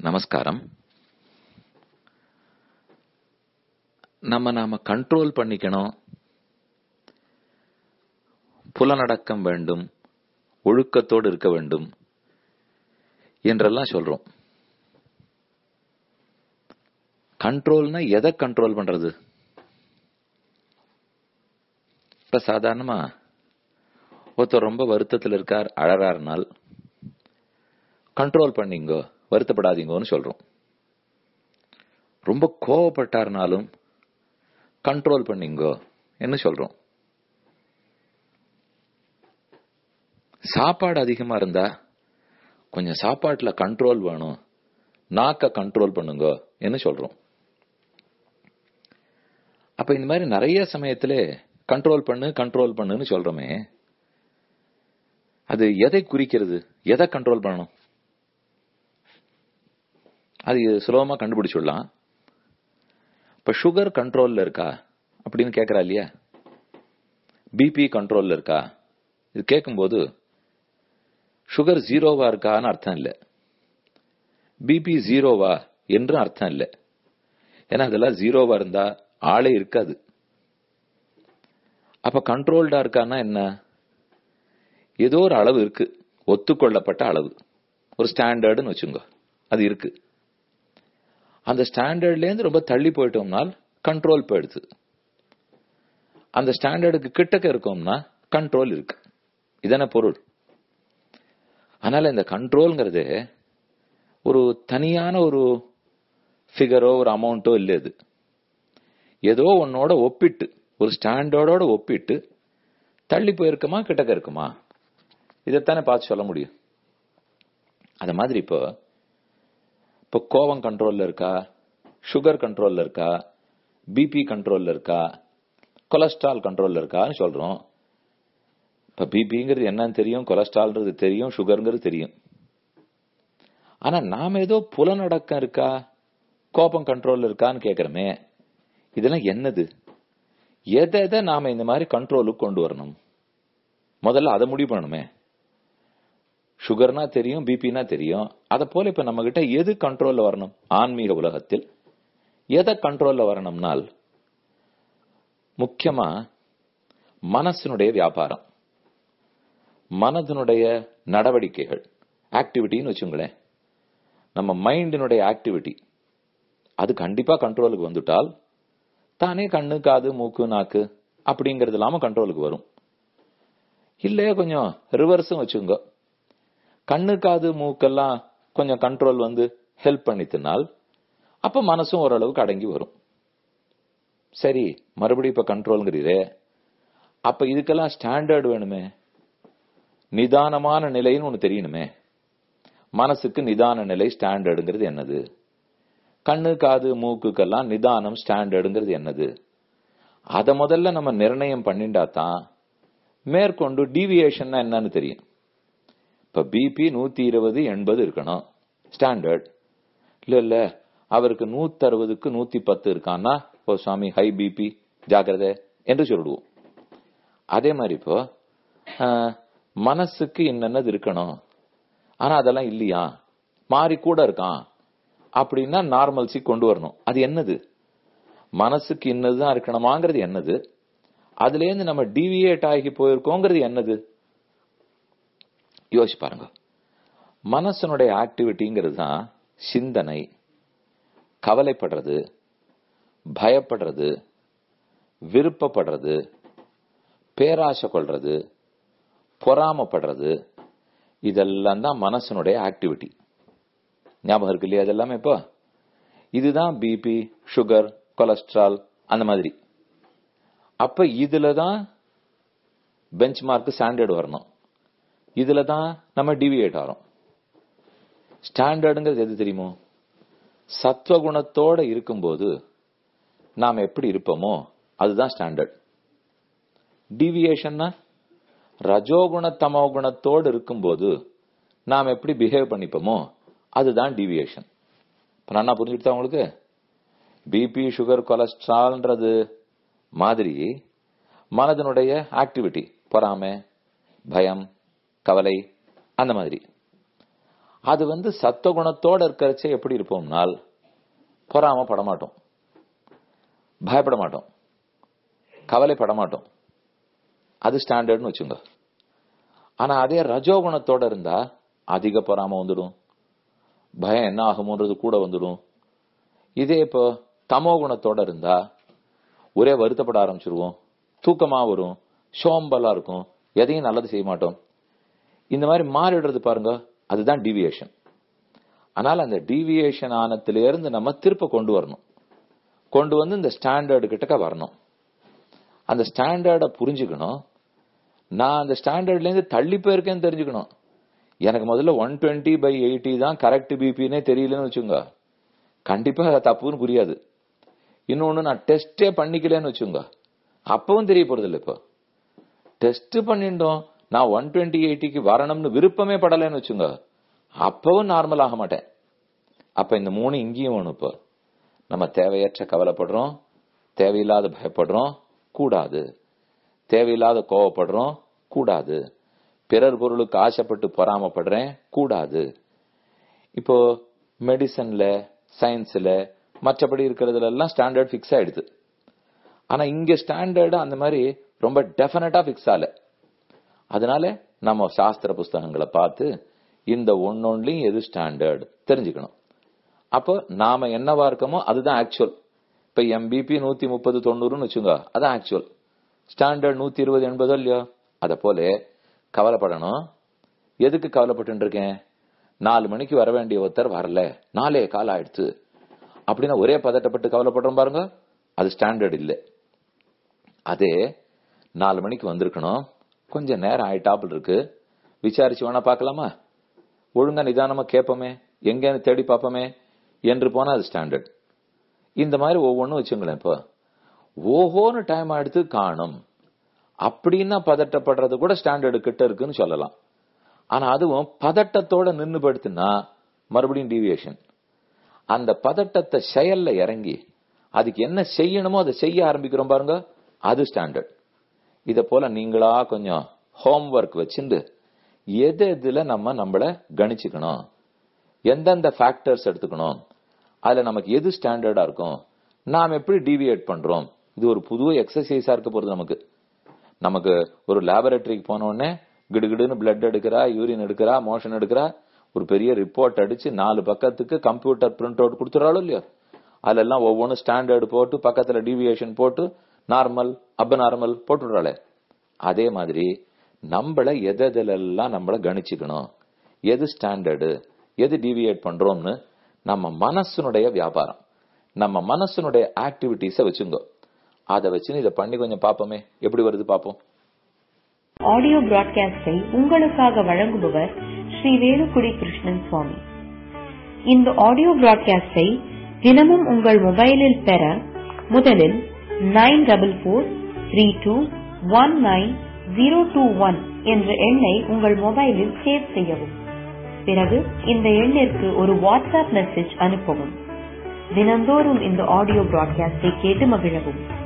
நமஸ்காரம் நம்ம நாம கண்ட்ரோல் பண்ணிக்கணும் புலனடக்கம் வேண்டும் ஒழுக்கத்தோடு இருக்க வேண்டும் என்றெல்லாம் சொல்றோம் கண்ட்ரோல்னா எதை கண்ட்ரோல் பண்றது இப்ப சாதாரணமா ஒருத்தர் ரொம்ப வருத்தத்தில் இருக்கார் அழறாருனால் கண்ட்ரோல் பண்ணிங்கோ வருத்தப்படாதீங்கன்னு சொல்றோம் ரொம்ப கோவப்பட்டார்னாலும் கண்ட்ரோல் பண்ணிங்கோ என்ன சொல்றோம் சாப்பாடு அதிகமா இருந்தா கொஞ்சம் சாப்பாட்டுல கண்ட்ரோல் வேணும் நாக்க கண்ட்ரோல் பண்ணுங்க என்ன சொல்றோம் அப்ப இந்த மாதிரி நிறைய சமயத்துல கண்ட்ரோல் பண்ணு கண்ட்ரோல் பண்ணுன்னு சொல்றோமே அது எதை குறிக்கிறது எதை கண்ட்ரோல் பண்ணணும் அது சுலபமா கண்டுபிடிச்சுடலாம் இப்ப சுகர் கண்ட்ரோல்ல இருக்கா அப்படின்னு கேக்குறா இல்லையா பிபி கண்ட்ரோல்ல இருக்கா இது கேட்கும்போது சுகர் ஜீரோவா இருக்கான்னு அர்த்தம் இல்லை பிபி ஜீரோவா என்று அர்த்தம் இல்லை ஏன்னா அதெல்லாம் ஜீரோவா இருந்தா ஆளே இருக்காது அப்ப கண்ட்ரோல்டா இருக்கான்னா என்ன ஏதோ ஒரு அளவு இருக்கு ஒத்துக்கொள்ளப்பட்ட அளவு ஒரு ஸ்டாண்டர்டுன்னு வச்சுங்க அது இருக்கு அந்த ஸ்டாண்டர்ட்ல இருந்து ரொம்ப தள்ளி போயிட்டோம்னால் கண்ட்ரோல் போயிடுது அந்த ஸ்டாண்டர்டுக்கு கிட்டக்க இருக்கோம்னா கண்ட்ரோல் இருக்கு இதன பொருள் அதனால இந்த கண்ட்ரோல்ங்கிறது ஒரு தனியான ஒரு ஃபிகரோ ஒரு அமௌண்ட்டோ இல்லை இது ஏதோ உன்னோட ஒப்பிட்டு ஒரு ஸ்டாண்டர்டோட ஒப்பிட்டு தள்ளி போயிருக்குமா கிட்டக்க இருக்குமா இதைத்தானே பார்த்து சொல்ல முடியும் அத மாதிரி இப்போ இப்போ கோவம் கண்ட்ரோல்ல இருக்கா சுகர் கண்ட்ரோல்ல இருக்கா பிபி கண்ட்ரோல்ல இருக்கா கொலஸ்ட்ரால் கண்ட்ரோல்ல இருக்கான்னு சொல்றோம் இப்ப பிபிங்கிறது என்னன்னு தெரியும் கொலஸ்ட்ரால்ன்றது தெரியும் சுகருங்கிறது தெரியும் ஆனா நாம ஏதோ புலனடக்கம் இருக்கா கோபம் கண்ட்ரோல்ல இருக்கான்னு கேக்குறோமே இதெல்லாம் என்னது எதை எதை நாம இந்த மாதிரி கண்ட்ரோலுக்கு கொண்டு வரணும் முதல்ல அதை முடிவு பண்ணணுமே சுகர்னா தெரியும் பிபினா தெரியும் அதை போல இப்ப நம்ம கிட்ட எது கண்ட்ரோல்ல வரணும் ஆன்மீக உலகத்தில் எதை கண்ட்ரோல்ல வரணும்னால் முக்கியமா மனசனுடைய வியாபாரம் மனதனுடைய நடவடிக்கைகள் ஆக்டிவிட்டின்னு வச்சுங்களேன் நம்ம மைண்டினுடைய ஆக்டிவிட்டி அது கண்டிப்பா கண்ட்ரோலுக்கு வந்துட்டால் தானே கண்ணு காது மூக்கு நாக்கு அப்படிங்கறது இல்லாம கண்ட்ரோலுக்கு வரும் இல்லையே கொஞ்சம் ரிவர்ஸும் வச்சுங்க கண்ணு காது மூக்கெல்லாம் கொஞ்சம் கண்ட்ரோல் வந்து ஹெல்ப் பண்ணித்தினால் அப்ப மனசும் ஓரளவுக்கு அடங்கி வரும் சரி மறுபடியும் இப்ப கண்ட்ரோல்ங்கிறீரே அப்ப இதுக்கெல்லாம் ஸ்டாண்டர்ட் வேணுமே நிதானமான நிலைன்னு ஒண்ணு தெரியணுமே மனசுக்கு நிதான நிலை ஸ்டாண்டர்டுங்கிறது என்னது கண்ணு காது மூக்குக்கெல்லாம் நிதானம் ஸ்டாண்டர்டுங்கிறது என்னது அத முதல்ல நம்ம நிர்ணயம் பண்ணிண்டா தான் மேற்கொண்டு டீவியேஷன் என்னன்னு தெரியும் இப்ப பிபி நூத்தி இருபது எண்பது இருக்கணும் ஸ்டாண்டர்ட் இல்ல இல்ல அவருக்கு நூத்தி அறுபதுக்கு நூத்தி பத்து இருக்கான்னா ஓ சுவாமி ஹை பிபி ஜாக்கிரதை என்று சொல்லிடுவோம் அதே மாதிரி இப்போ மனசுக்கு என்னென்னது இருக்கணும் ஆனா அதெல்லாம் இல்லையா மாறி கூட இருக்கான் அப்படின்னா நார்மல்சி கொண்டு வரணும் அது என்னது மனசுக்கு இன்னதுதான் இருக்கணுமாங்கிறது என்னது அதுல இருந்து நம்ம டிவியேட் ஆகி போயிருக்கோங்கிறது என்னது யோசிச்சு பாருங்க மனசனுடைய ஆக்டிவிட்டிங்கிறது தான் சிந்தனை கவலைப்படுறது பயப்படுறது விருப்பப்படுறது பேராசை கொள்றது பொறாமப்படுறது இதெல்லாம் தான் மனசனுடைய ஆக்டிவிட்டி ஞாபகம் இருக்கு இல்லையா அதெல்லாமே இப்போ இதுதான் பிபி சுகர் கொலஸ்ட்ரால் அந்த மாதிரி அப்ப இதுல தான் பெஞ்ச் மார்க் ஸ்டாண்டர்ட் வரணும் இதுல தான் நம்ம டிவியேட் ஆகிறோம் ஸ்டாண்டர்டுங்கிறது எது தெரியுமோ சத்வகுணத்தோட இருக்கும்போது நாம் எப்படி இருப்போமோ அதுதான் ஸ்டாண்டர்ட் டிவியேஷன்னா ரஜோகுண தமோ குணத்தோடு இருக்கும்போது நாம் எப்படி பிஹேவ் பண்ணிப்போமோ அதுதான் டிவியேஷன் இப்ப நான் புரிஞ்சுக்கிட்டா உங்களுக்கு பிபி சுகர் கொலஸ்ட்ரால்ன்றது மாதிரி மனதனுடைய ஆக்டிவிட்டி பொறாமை பயம் கவலை அந்த மாதிரி அது வந்து சத்துவகுணத்தோட இருக்கிறச்சே எப்படி இருப்போம்னால் பொறாம படமாட்டோம் பயப்பட மாட்டோம் கவலைப்பட மாட்டோம் அது ஸ்டாண்டர்ட்னு வச்சுங்க ஆனா அதே ரஜோகுணத்தோட இருந்தா அதிக பொறாம வந்துடும் பயம் என்ன ஆகுமோன்றது கூட வந்துடும் இதே இப்போ தமோ குணத்தோட இருந்தா ஒரே வருத்தப்பட ஆரம்பிச்சிருவோம் தூக்கமா வரும் சோம்பலா இருக்கும் எதையும் நல்லது செய்ய மாட்டோம் இந்த மாதிரி மாறிடுறது பாருங்க அதுதான் டிவியேஷன் ஆனால் அந்த டிவியேஷன் ஆனத்திலிருந்து நம்ம திருப்ப கொண்டு வரணும் கொண்டு வந்து இந்த ஸ்டாண்டர்டு கிட்டக்க வரணும் அந்த ஸ்டாண்டர்டை புரிஞ்சுக்கணும் நான் அந்த ஸ்டாண்டர்ட்ல இருந்து தள்ளி போயிருக்கேன்னு தெரிஞ்சுக்கணும் எனக்கு முதல்ல ஒன் டுவெண்ட்டி பை எயிட்டி தான் கரெக்ட் பிபின்னே தெரியலன்னு வச்சுங்க கண்டிப்பா அது தப்புன்னு புரியாது இன்னொன்னு நான் டெஸ்டே பண்ணிக்கலன்னு வச்சுங்க அப்பவும் தெரிய போறது இல்லை இப்போ டெஸ்ட் பண்ணிட்டோம் நான் ஒன் டுவெண்ட்டி எயிட்டிக்கு வரணும்னு விருப்பமே படலைன்னு வச்சுங்க அப்பவும் நார்மல் ஆக மாட்டேன் அப்ப இந்த மூணு இங்கேயும் வேணும் இப்போ நம்ம தேவையற்ற கவலைப்படுறோம் தேவையில்லாத பயப்படுறோம் கூடாது தேவையில்லாத கோவப்படுறோம் கூடாது பிறர் பொருளுக்கு ஆசைப்பட்டு பொறாமப்படுறேன் கூடாது இப்போ மெடிசன்ல சயின்ஸ்ல மற்றபடி இருக்கிறதுல எல்லாம் ஸ்டாண்டர்ட் ஃபிக்ஸ் ஆயிடுது ஆனா இங்க ஸ்டாண்டர்டு அந்த மாதிரி ரொம்ப டெஃபினட்டா ஃபிக்ஸ் ஆகல அதனால நம்ம சாஸ்திர புஸ்தகங்களை பார்த்து இந்த ஒன்னொன்லையும் எது ஸ்டாண்டர்ட் தெரிஞ்சுக்கணும் அப்போ நாம என்னவா இருக்கோமோ அதுதான் ஆக்சுவல் இப்ப எம்பிபி நூத்தி முப்பது தொண்ணூறுன்னு வச்சுங்க அதான் ஆக்சுவல் ஸ்டாண்டர்ட் நூத்தி இருபது எண்பதோ இல்லையோ அத போல கவலைப்படணும் எதுக்கு கவலைப்பட்டு இருக்கேன் நாலு மணிக்கு வர வேண்டிய ஒருத்தர் வரல நாலே கால் ஆயிடுச்சு அப்படின்னா ஒரே பதட்டப்பட்டு கவலைப்படுறோம் பாருங்க அது ஸ்டாண்டர்ட் இல்லை அதே நாலு மணிக்கு வந்திருக்கணும் கொஞ்சம் நேரம் ஆயிட்டாப்புல இருக்கு விசாரிச்சு வேணா பார்க்கலாமா ஒழுங்கா நிதானமா கேட்போமே எங்கன்னு தேடி பார்ப்போமே என்று போனா அது ஸ்டாண்டர்ட் இந்த மாதிரி ஒவ்வொன்றும் வச்சுங்களேன் இப்போ ஓஹோன்னு டைம் ஆயிடுத்து காணும் அப்படின்னா பதட்டப்படுறது கூட ஸ்டாண்டர்டு கிட்ட இருக்குன்னு சொல்லலாம் ஆனா அதுவும் பதட்டத்தோட நின்னு படுத்துனா மறுபடியும் டீவியேஷன் அந்த பதட்டத்தை செயல்ல இறங்கி அதுக்கு என்ன செய்யணுமோ அதை செய்ய ஆரம்பிக்கிறோம் பாருங்க அது ஸ்டாண்டர்ட் இத போல நீங்களா கொஞ்சம் ஹோம்ஒர்க் வச்சுண்டு எது எதுல நம்ம நம்மள கணிச்சுக்கணும் எந்தெந்த ஃபேக்டர்ஸ் எடுத்துக்கணும் அதுல நமக்கு எது ஸ்டாண்டர்டா இருக்கும் நாம் எப்படி டீவியேட் பண்றோம் இது ஒரு புது எக்ஸசைஸா இருக்க போறது நமக்கு நமக்கு ஒரு லேபரேட்டரிக்கு போன உடனே கிடுகிடுன்னு பிளட் எடுக்கிறா யூரின் எடுக்கிறா மோஷன் எடுக்கிறா ஒரு பெரிய ரிப்போர்ட் அடிச்சு நாலு பக்கத்துக்கு கம்ப்யூட்டர் பிரிண்ட் அவுட் கொடுத்துறாளோ இல்லையோ அதெல்லாம் ஒவ்வொன்றும் ஸ்டாண்டர்டு போட்டு பக்கத்துல டீவியேஷன் போட்டு நார்மல் அப் நார்மல் போட்டுடுறாளே அதே மாதிரி நம்மள எதெல்லாம் நம்மள கணிச்சுக்கணும் எது ஸ்டாண்டர்டு எது டீவியேட் பண்றோம்னு நம்ம மனசுனுடைய வியாபாரம் நம்ம மனசுனுடைய ஆக்டிவிட்டிஸ வச்சுங்க அதை வச்சு இதை பண்ணி கொஞ்சம் பார்ப்போமே எப்படி வருது பார்ப்போம் ஆடியோ பிராட்காஸ்டை உங்களுக்காக வழங்குபவர் ஸ்ரீ வேலுக்குடி கிருஷ்ணன் சுவாமி இந்த ஆடியோ பிராட்காஸ்டை தினமும் உங்கள் மொபைலில் பெற முதலில் nine double four three two one nine zero two one என்ற எண்ணை உங்கள் மொபைலில் சேவ் செய்யவும் பிறகு இந்த எண்ணிற்கு ஒரு வாட்ஸ்அப் மெசேஜ் அனுப்பவும் தினந்தோறும் இந்த ஆடியோ பிராட்காஸ்டை கேட்டு மகிழவும்